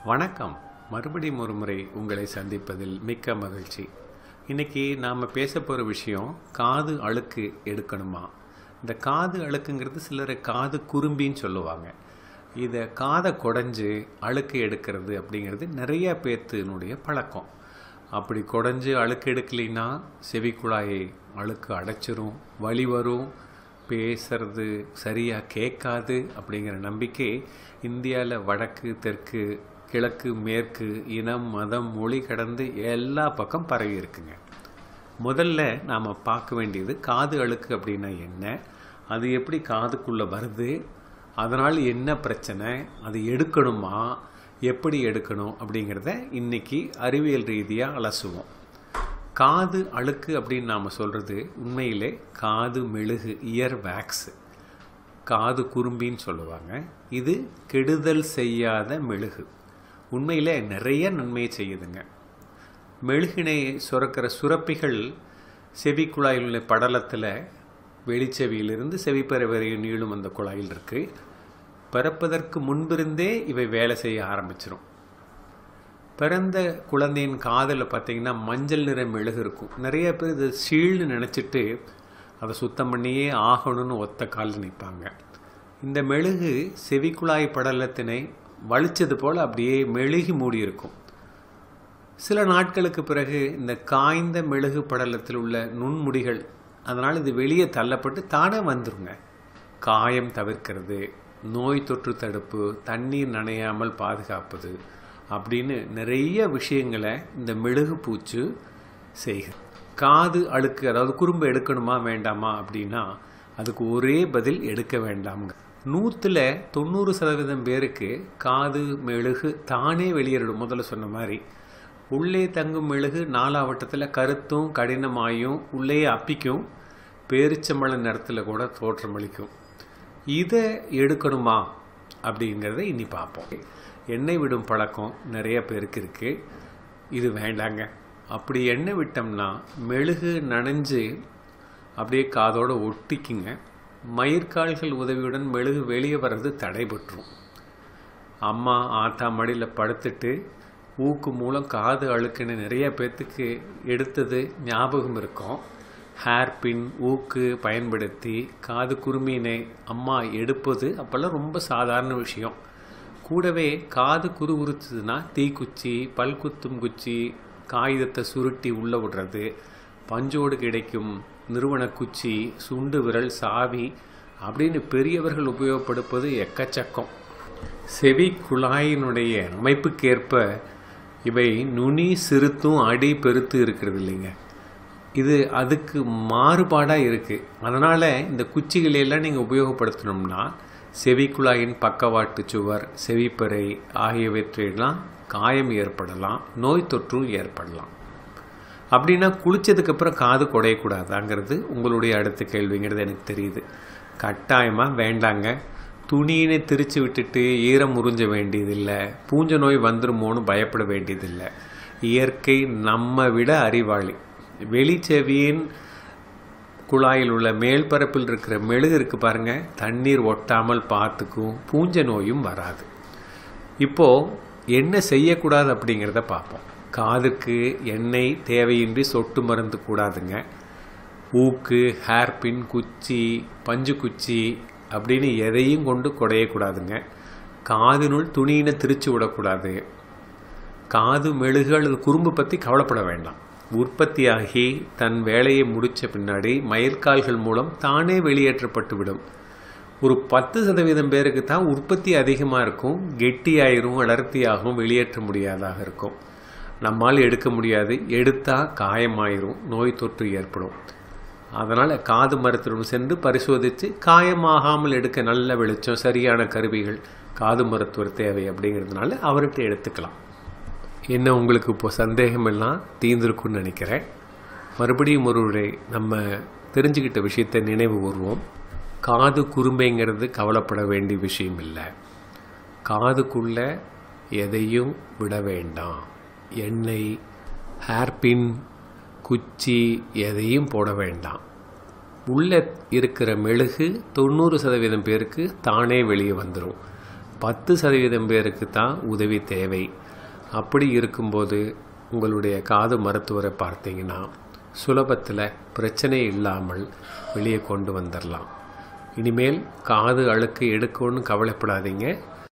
வணக்கம் மறுபடியும் ஒரு முறை உங்களை சந்திப்பதில் மிக்க மகிழ்ச்சி இன்னைக்கு நாம் பேச போகிற விஷயம் காது அழுக்கு எடுக்கணுமா இந்த காது அழுக்குங்கிறது சிலரை காது குறும்பின்னு சொல்லுவாங்க இதை காதை குடஞ்சு அழுக்கு எடுக்கிறது அப்படிங்கிறது நிறைய பேர்த்தினுடைய பழக்கம் அப்படி குடஞ்சு அழுக்கு எடுக்கலைன்னா செவிக்குழாயை அழுக்கு அடைச்சிரும் வலி வரும் பேசுறது சரியாக கேட்காது அப்படிங்கிற நம்பிக்கை இந்தியாவில் வடக்கு தெற்கு கிழக்கு மேற்கு இனம் மதம் மொழி கடந்து எல்லா பக்கம் பரவி இருக்குங்க முதல்ல நாம் பார்க்க வேண்டியது காது அழுக்கு அப்படின்னா என்ன அது எப்படி காதுக்குள்ளே வருது அதனால் என்ன பிரச்சனை அது எடுக்கணுமா எப்படி எடுக்கணும் அப்படிங்கிறத இன்னைக்கு அறிவியல் ரீதியாக அலசுவோம் காது அழுக்கு அப்படின்னு நாம் சொல்கிறது உண்மையிலே காது மெழுகு இயர் வேக்ஸு காது குறும்பின்னு சொல்லுவாங்க இது கெடுதல் செய்யாத மெழுகு உண்மையிலே நிறைய நன்மையை செய்யுதுங்க மெழுகினை சுரக்கிற சுரப்பிகள் செவிக்குழாயில் உள்ள படலத்தில் வெளிச்செவியிலிருந்து செவிப்பறை வரையும் நீளும் அந்த குழாயில் இருக்குது பிறப்பதற்கு முன்பிருந்தே இவை வேலை செய்ய ஆரம்பிச்சிடும் பிறந்த குழந்தையின் காதில் பார்த்தீங்கன்னா மஞ்சள் நிற மெழுகு இருக்கும் நிறைய பேர் இதை சீழ்னு நினச்சிட்டு அதை சுத்தம் பண்ணியே ஆகணும்னு ஒத்த காலில் நிற்பாங்க இந்த மெழுகு செவிக்குழாய் படலத்தினை வலிச்சது போல் அப்படியே மெழுகி மூடி இருக்கும் சில நாட்களுக்கு பிறகு இந்த காய்ந்த மெழுகு படலத்தில் உள்ள நுண்முடிகள் அதனால் இது வெளியே தள்ளப்பட்டு தானே வந்துருங்க காயம் தவிர்க்கிறது நோய் தொற்று தடுப்பு தண்ணீர் நனையாமல் பாதுகாப்பது அப்படின்னு நிறைய விஷயங்களை இந்த மெழுகு பூச்சு செய்கிறது காது அழுக்கு அதாவது குறும்பு எடுக்கணுமா வேண்டாமா அப்படின்னா அதுக்கு ஒரே பதில் எடுக்க வேண்டாம்ங்க நூற்றில் தொண்ணூறு சதவீதம் பேருக்கு காது மெழுகு தானே வெளியேறிடும் முதல்ல சொன்ன மாதிரி உள்ளே தங்கும் மெழுகு நாலாவட்டத்தில் கருத்தும் கடினமாயும் உள்ளே அப்பிக்கும் பேரிச்சம்பழ நிறத்தில் கூட தோற்றமளிக்கும் இதை எடுக்கணுமா அப்படிங்கிறத இனி பார்ப்போம் எண்ணெய் விடும் பழக்கம் நிறைய பேருக்கு இருக்குது இது வேண்டாங்க அப்படி எண்ணெய் விட்டோம்னா மெழுகு நனைஞ்சு அப்படியே காதோட ஒட்டிக்குங்க மயிர்கால்கள் உதவியுடன் மெழுகு வெளியே வர்றது தடைபட்டுரும் அம்மா ஆத்தா மடியில் படுத்துட்டு ஊக்கு மூலம் காது அழுக்குன்னு நிறைய பேர்த்துக்கு எடுத்தது ஞாபகம் இருக்கும் ஹேர் பின் ஊக்கு பயன்படுத்தி காது குருமியினை அம்மா எடுப்பது அப்போல்லாம் ரொம்ப சாதாரண விஷயம் கூடவே காது குறு உறுத்துதுன்னா தீக்குச்சி பல்குத்தும் குச்சி காகிதத்தை சுருட்டி உள்ளே விடுறது பஞ்சோடு கிடைக்கும் நிறுவன குச்சி சுண்டு விரல் சாவி அப்படின்னு பெரியவர்கள் உபயோகப்படுப்பது எக்கச்சக்கம் செவி குழாயினுடைய அமைப்புக்கேற்ப இவை நுனி சிறுத்தும் அடி பெருத்து இருக்கிறது இல்லைங்க இது அதுக்கு மாறுபாடாக இருக்குது அதனால் இந்த குச்சிகளையெல்லாம் நீங்கள் உபயோகப்படுத்தணும்னா செவிக்குழாயின் பக்கவாட்டு சுவர் செவிப்பறை ஆகியவற்றையெல்லாம் காயம் ஏற்படலாம் நோய் தொற்றும் ஏற்படலாம் அப்படின்னா குளித்ததுக்கப்புறம் காது குடையக்கூடாதாங்கிறது உங்களுடைய அடுத்த கேள்விங்கிறது எனக்கு தெரியுது கட்டாயமாக வேண்டாங்க துணியினை திரிச்சு விட்டுட்டு ஈரம் உறிஞ்ச வேண்டியதில்லை பூஞ்ச நோய் வந்துருமோன்னு பயப்பட வேண்டியதில்லை இயற்கை நம்ம விட அறிவாளி வெளிச்செவியின் குழாயில் உள்ள மேல் பரப்பில் இருக்கிற மெழுகு இருக்குது பாருங்கள் தண்ணீர் ஒட்டாமல் பார்த்துக்கும் பூஞ்ச நோயும் வராது இப்போது என்ன செய்யக்கூடாது அப்படிங்கிறத பார்ப்போம் காதுக்கு எண்ணெய் தேவையின்றி சொட்டு மருந்து கூடாதுங்க ஊக்கு ஹேர்பின் குச்சி பஞ்சு குச்சி அப்படின்னு எதையும் கொண்டு குடையக்கூடாதுங்க காதினுள் துணியினை திரிச்சு விடக்கூடாது காது மெழுகு அல்லது குறும்பு பற்றி கவலைப்பட வேண்டாம் உற்பத்தியாகி தன் வேலையை முடித்த பின்னாடி மயிர்கால்கள் மூலம் தானே வெளியேற்றப்பட்டு விடும் ஒரு பத்து சதவீதம் பேருக்கு தான் உற்பத்தி அதிகமாக இருக்கும் கெட்டியாயிரும் அடர்த்தியாகவும் வெளியேற்ற முடியாதாக இருக்கும் நம்மால் எடுக்க முடியாது எடுத்தால் காயமாயிரும் நோய் தொற்று ஏற்படும் அதனால் காது மருத்துவம் சென்று பரிசோதித்து காயமாகாமல் எடுக்க நல்ல வெளிச்சம் சரியான கருவிகள் காது மருத்துவர் தேவை அப்படிங்கிறதுனால அவர்கிட்ட எடுத்துக்கலாம் என்ன உங்களுக்கு இப்போ சந்தேகம் எல்லாம் தீர்ந்திருக்குன்னு நினைக்கிறேன் மறுபடியும் ஒரு முறை நம்ம தெரிஞ்சுக்கிட்ட விஷயத்தை நினைவு கூறுவோம் காது குறும்பைங்கிறது கவலைப்பட வேண்டிய விஷயம் இல்லை காதுக்குள்ளே எதையும் விட வேண்டாம் எண்ணெய் ஹேர்பின் குச்சி எதையும் போட வேண்டாம் உள்ளே இருக்கிற மெழுகு தொண்ணூறு சதவீதம் பேருக்கு தானே வெளியே வந்துடும் பத்து சதவீதம் பேருக்கு தான் உதவி தேவை அப்படி இருக்கும்போது உங்களுடைய காது மருத்துவரை பார்த்தீங்கன்னா சுலபத்தில் பிரச்சனை இல்லாமல் வெளியே கொண்டு வந்துடலாம் இனிமேல் காது அழுக்கு எடுக்கணும்னு கவலைப்படாதீங்க